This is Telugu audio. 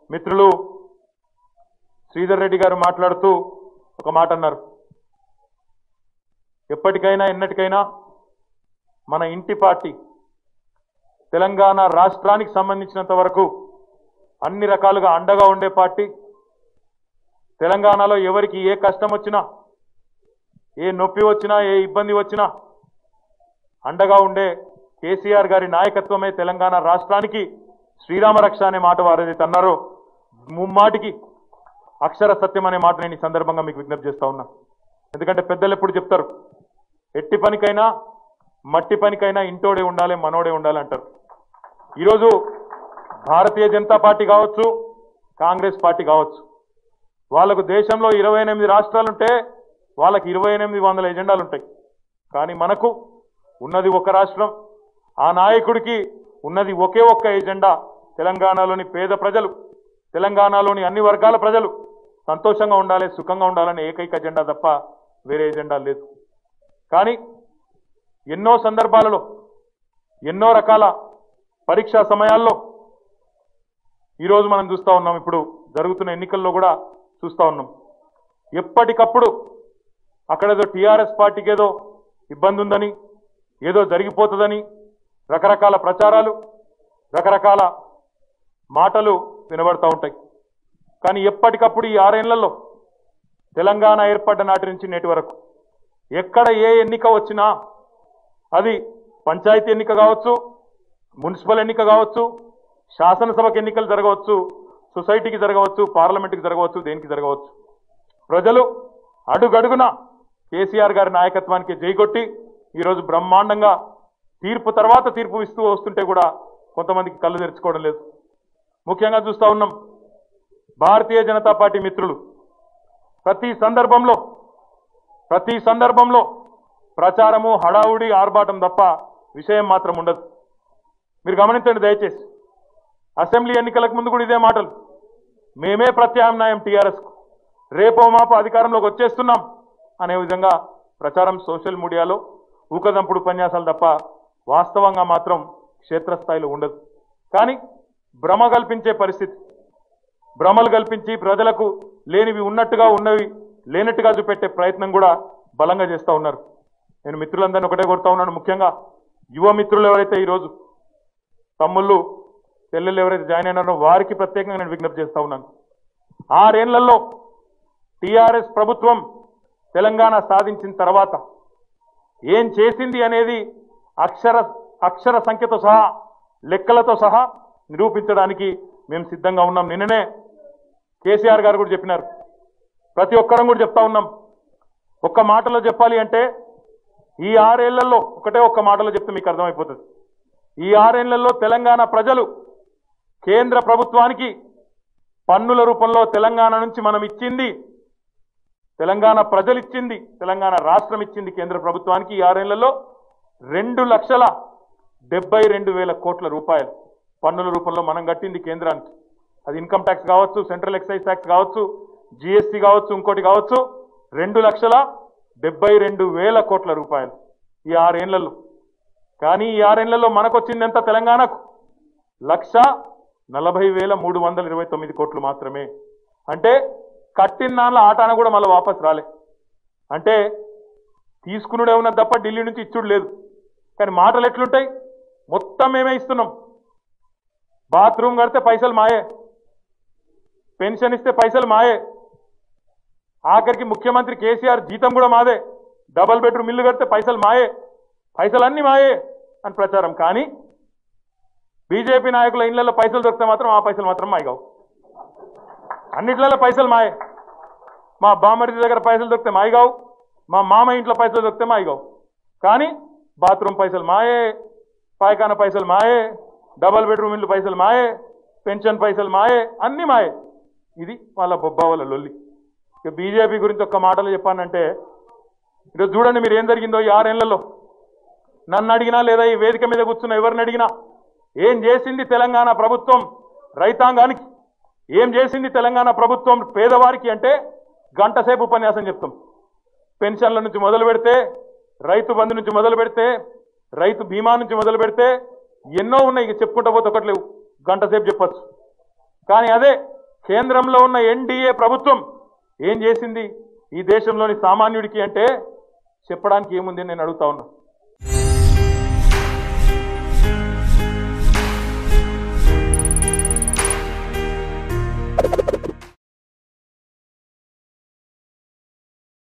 మిత్రులు శ్రీధర్ రెడ్డి గారు మాట్లాడుతూ ఒక మాట అన్నారు ఎప్పటికైనా ఎన్నటికైనా మన ఇంటి పార్టీ తెలంగాణ రాష్ట్రానికి సంబంధించినంత వరకు అన్ని రకాలుగా అండగా ఉండే పార్టీ తెలంగాణలో ఎవరికి ఏ కష్టం వచ్చినా ఏ నొప్పి వచ్చినా ఏ ఇబ్బంది వచ్చినా అండగా ఉండే కేసీఆర్ గారి నాయకత్వమే తెలంగాణ రాష్ట్రానికి శ్రీరామ రక్ష అనే మాట వారు ఏదైతే అన్నారో ముమ్మాటికి అక్షర సత్యం అనే మాట నేను ఈ సందర్భంగా మీకు విజ్ఞప్తి చేస్తా ఉన్నా ఎందుకంటే పెద్దలు ఎప్పుడు చెప్తారు ఎట్టి పనికైనా మట్టి పనికైనా ఇంటోడే ఉండాలి మనోడే ఉండాలి అంటారు ఈరోజు భారతీయ జనతా పార్టీ కావచ్చు కాంగ్రెస్ పార్టీ కావచ్చు వాళ్ళకు దేశంలో ఇరవై ఎనిమిది రాష్ట్రాలుంటే వాళ్ళకి ఇరవై ఎనిమిది వందల ఎజెండాలు ఉంటాయి కానీ మనకు ఉన్నది ఒక రాష్ట్రం ఆ నాయకుడికి ఉన్నది ఒకే ఒక్క ఎజెండా తెలంగాణలోని పేద ప్రజలు తెలంగాణలోని అన్ని వర్గాల ప్రజలు సంతోషంగా ఉండాలి సుఖంగా ఉండాలనే ఏకైక ఎజెండా తప్ప వేరే ఎజెండా లేదు కానీ ఎన్నో సందర్భాలలో ఎన్నో రకాల పరీక్షా సమయాల్లో ఈరోజు మనం చూస్తూ ఉన్నాం ఇప్పుడు జరుగుతున్న ఎన్నికల్లో కూడా చూస్తూ ఉన్నాం ఎప్పటికప్పుడు అక్కడేదో టీఆర్ఎస్ పార్టీకి ఏదో ఇబ్బంది ఉందని ఏదో జరిగిపోతుందని రకరకాల ప్రచారాలు రకరకాల మాటలు వినబడతా ఉంటాయి కానీ ఎప్పటికప్పుడు ఈ ఆరేళ్లలో తెలంగాణ ఏర్పడ్డ నాటి నుంచి నేటి వరకు ఎక్కడ ఏ ఎన్నిక వచ్చినా అది పంచాయతీ ఎన్నిక కావచ్చు మున్సిపల్ ఎన్నిక కావచ్చు శాసనసభకు ఎన్నికలు జరగవచ్చు సొసైటీకి జరగవచ్చు పార్లమెంట్కి జరగవచ్చు దేనికి జరగవచ్చు ప్రజలు అడుగడుగున కేసీఆర్ గారి నాయకత్వానికి జైకొట్టి ఈరోజు బ్రహ్మాండంగా తీర్పు తర్వాత తీర్పు ఇస్తూ వస్తుంటే కూడా కొంతమందికి కళ్ళు తెరుచుకోవడం లేదు ముఖ్యంగా చూస్తా ఉన్నాం భారతీయ జనతా పార్టీ మిత్రులు ప్రతి సందర్భంలో ప్రతి సందర్భంలో ప్రచారము హడావుడి ఆర్భాటం తప్ప విషయం మాత్రం ఉండదు మీరు గమనించండి దయచేసి అసెంబ్లీ ఎన్నికలకు ముందు కూడా ఇదే మాటలు మేమే ప్రత్యామ్నాయం టీఆర్ఎస్కు రేపో మాపో అధికారంలోకి వచ్చేస్తున్నాం అనే విధంగా ప్రచారం సోషల్ మీడియాలో ఊకదంపుడు ఉపన్యాసాలు తప్ప వాస్తవంగా మాత్రం క్షేత్రస్థాయిలో ఉండదు కానీ భ్రమ కల్పించే పరిస్థితి భ్రమలు కల్పించి ప్రజలకు లేనివి ఉన్నట్టుగా ఉన్నవి లేనట్టుగా చూపెట్టే ప్రయత్నం కూడా బలంగా చేస్తూ ఉన్నారు నేను మిత్రులందరినీ ఒకటే కోరుతా ఉన్నాను ముఖ్యంగా యువ మిత్రులు ఎవరైతే ఈరోజు తమ్ముళ్ళు చెల్లెళ్ళు ఎవరైతే జాయిన్ అయినారో వారికి ప్రత్యేకంగా నేను విజ్ఞప్తి చేస్తా ఉన్నాను ఆరేళ్లలో టీఆర్ఎస్ ప్రభుత్వం తెలంగాణ సాధించిన తర్వాత ఏం చేసింది అనేది అక్షర అక్షర సంఖ్యతో సహా లెక్కలతో సహా నిరూపించడానికి మేము సిద్ధంగా ఉన్నాం నిన్ననే కేసీఆర్ గారు కూడా చెప్పినారు ప్రతి ఒక్కరం కూడా చెప్తా ఉన్నాం ఒక్క మాటలో చెప్పాలి అంటే ఈ ఆరేళ్లలో ఒకటే ఒక్క మాటలో చెప్తే మీకు అర్థమైపోతుంది ఈ ఆరేళ్లలో తెలంగాణ ప్రజలు కేంద్ర ప్రభుత్వానికి పన్నుల రూపంలో తెలంగాణ నుంచి మనం ఇచ్చింది తెలంగాణ ప్రజలు ఇచ్చింది తెలంగాణ రాష్ట్రం ఇచ్చింది కేంద్ర ప్రభుత్వానికి ఈ ఆరేళ్లలో రెండు లక్షల డెబ్బై రెండు వేల కోట్ల రూపాయలు పన్నుల రూపంలో మనం కట్టింది కేంద్రానికి అది ఇన్కమ్ ట్యాక్స్ కావచ్చు సెంట్రల్ ఎక్సైజ్ ట్యాక్స్ కావచ్చు జిఎస్టీ కావచ్చు ఇంకోటి కావచ్చు రెండు లక్షల డెబ్బై రెండు వేల కోట్ల రూపాయలు ఈ ఆరేళ్లలో కానీ ఈ ఆరేళ్లలో మనకు వచ్చింది ఎంత తెలంగాణకు లక్ష నలభై వేల మూడు వందల ఇరవై తొమ్మిది కోట్లు మాత్రమే అంటే కట్టిన దానిలో ఆటాన కూడా మళ్ళీ వాపస్ రాలే అంటే తీసుకునుడే ఉన్నది తప్ప ఢిల్లీ నుంచి ఇచ్చుడు లేదు కానీ మాటలు ఎట్లుంటాయి మొత్తం మేమే ఇస్తున్నాం బాత్రూమ్ కడితే పైసలు మాయే పెన్షన్ ఇస్తే పైసలు మాయే ఆఖరికి ముఖ్యమంత్రి కేసీఆర్ జీతం కూడా మాదే డబల్ బెడ్రూమ్ ఇల్లు కడితే పైసలు మాయే పైసలన్నీ మాయే అని ప్రచారం కానీ బీజేపీ నాయకుల ఇళ్లలో పైసలు దొరికితే మాత్రం ఆ పైసలు మాత్రం మాయగావు అన్నిట్లలో పైసలు మాయే మా బామరిది దగ్గర పైసలు దొరికితే మాయగావు మా మామ ఇంట్లో పైసలు దొరికితే మాయగావు కానీ బాత్రూమ్ పైసలు మాయే పాయకాన పైసలు మాయే డబల్ బెడ్రూమ్ ఇల్లు పైసలు మాయే పెన్షన్ పైసలు మాయే అన్ని మాయే ఇది వాళ్ళ బొబ్బా వాళ్ళ లొల్లి ఇక బీజేపీ గురించి ఒక్క మాటలు చెప్పానంటే ఈరోజు చూడండి మీరు ఏం జరిగిందో ఈ ఆరేళ్లలో నన్ను అడిగినా లేదా ఈ వేదిక మీద కూర్చున్న ఎవరిని అడిగినా ఏం చేసింది తెలంగాణ ప్రభుత్వం రైతాంగానికి ఏం చేసింది తెలంగాణ ప్రభుత్వం పేదవారికి అంటే గంట సేపు ఉపన్యాసం చెప్తాం పెన్షన్ల నుంచి మొదలు పెడితే రైతు బంధు నుంచి మొదలు పెడితే రైతు బీమా నుంచి మొదలు పెడితే ఎన్నో ఉన్నాయి ఇక చెప్పుకుంటా పోతే ఒకటి లేవు గంట సేపు చెప్పచ్చు కానీ అదే కేంద్రంలో ఉన్న ఎన్డీఏ ప్రభుత్వం ఏం చేసింది ఈ దేశంలోని సామాన్యుడికి అంటే చెప్పడానికి ఏముంది అని నేను అడుగుతా ఉన్నా